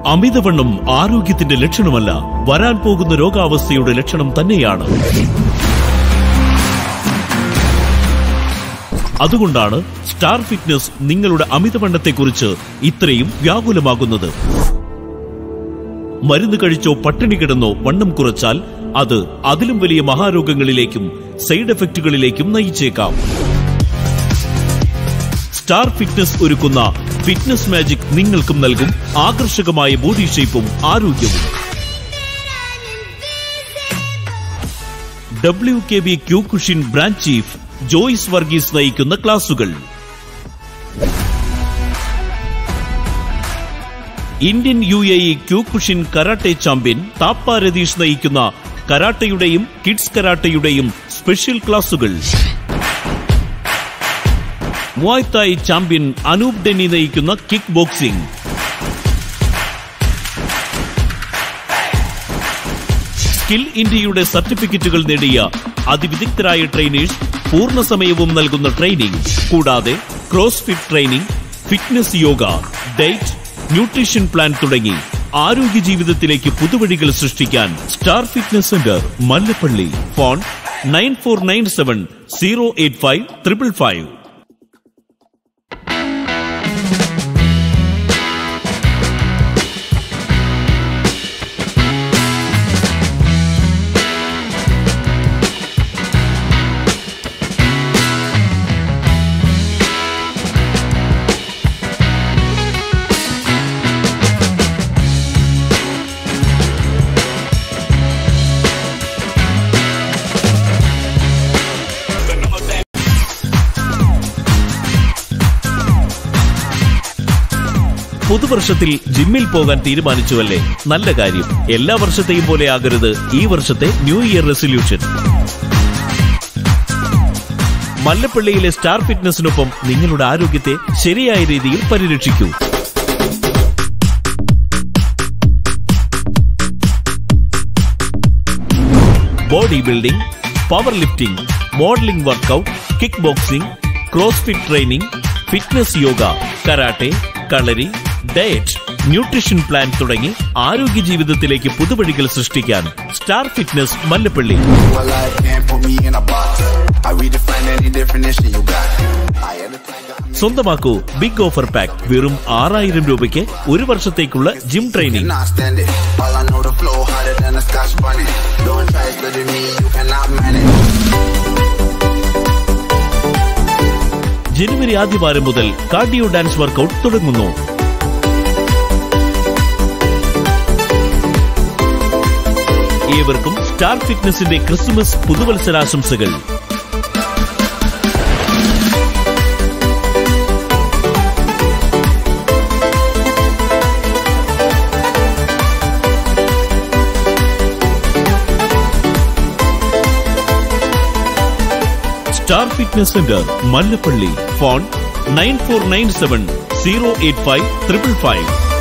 അമിതവണ്ണം ആരോഗ്യത്തിന്റെ ലക്ഷണമല്ല വരാൻ പോകുന്ന രോഗാവസ്ഥയുടെ ലക്ഷണം തന്നെയാണ് അതുകൊണ്ടാണ് സ്റ്റാർ ഫിറ്റ്നസ് നിങ്ങളുടെ അമിതവണ്ണത്തെക്കുറിച്ച് ഇത്രയും വ്യാകുലമാകുന്നത് മരുന്ന് കഴിച്ചോ പട്ടിണി കിടന്നോ വണ്ണം കുറച്ചാൽ അത് അതിലും വലിയ മഹാരോഗങ്ങളിലേക്കും സൈഡ് എഫക്റ്റുകളിലേക്കും നയിച്ചേക്കാം സ്റ്റാർ ഫിറ്റ്നസ് ഒരുക്കുന്ന ഫിറ്റ്നസ് മാജിക് നിങ്ങൾക്കും നൽകും ആകർഷകമായ ബോഡി ഷേപ്പും ആരോഗ്യവും W K B Kyokushin branch chief Joyce Varghese നയിക്കുന്ന ക്ലാസുകൾ Indian U A E Kyokushin karate champion Thapa Ratheesh നയിക്കുന്ന കരാട്ടയുടെയും കിഡ്സ് കരാട്ടയുടെയും സ്പെഷ്യൽ ക്ലാസുകൾ മുവായ്തായ് ചാമ്പ്യൻ അനൂപ് ഡെന്നി നയിക്കുന്ന കിക്ക് ബോക്സിംഗ് സ്കിൽ ഇന്ത്യയുടെ സർട്ടിഫിക്കറ്റുകൾ നേടിയ അതിവിദഗ്ധരായ ട്രെയിനേഴ്സ് പൂർണ്ണസമയവും നൽകുന്ന ട്രെയിനിംഗ് കൂടാതെ cross fit training fitness yoga diet nutrition plan തുടങ്ങി ആരോഗ്യ ജീവിതത്തിലേക്ക് പുതുവഴികൾ സൃഷ്ടിക്കാൻ star fitness centre Mallappally phone nine four nine seven zero eight five triple five പുതുവർഷത്തിൽ ജിമ്മിൽ പോകാൻ തീരുമാനിച്ചുവല്ലേ നല്ല കാര്യം എല്ലാ വർഷത്തെയും പോലെ ആകരുത് ഈ വർഷത്തെ ന്യൂ ഇയർ റെസൊല്യൂഷൻ മല്ലപ്പള്ളിയിലെ സ്റ്റാർ ഫിറ്റ്നസിനൊപ്പം നിങ്ങളുടെ ആരോഗ്യത്തെ ശരിയായ രീതിയിൽ പരിരക്ഷിക്കൂ body building power lifting modelling workout kick boxing crossfit training fitness yoga karate kalari diet nutrition plan തുടങ്ങി ആരോഗ്യ ജീവിതത്തിലേക്ക് പുതുവഴികൾ സൃഷ്ടിക്കാൻ star fitness Mallappally a life can't put me in a box. I redefine any definition you got. I had a plan, got me. സ്വന്തമാക്കൂ big offer pack വെറും ആറായിരം രൂപയ്ക്ക് ഒരു വർഷത്തേക്കുള്ള gym training Cannot stand it. All I know the flow harder than a scotch bunny. Don't try studying me, you cannot manage. ജനുവരി ആദ്യവാരം മുതൽ cardio dance workout തുടങ്ങുന്നു ഏവർക്കും സ്റ്റാർ ഫിറ്റ്നസിന്റെ ക്രിസ്മസ് പുതുവത്സരാശംസകൾ star fitness centre Mallappally phone nine four nine seven zero eight five triple five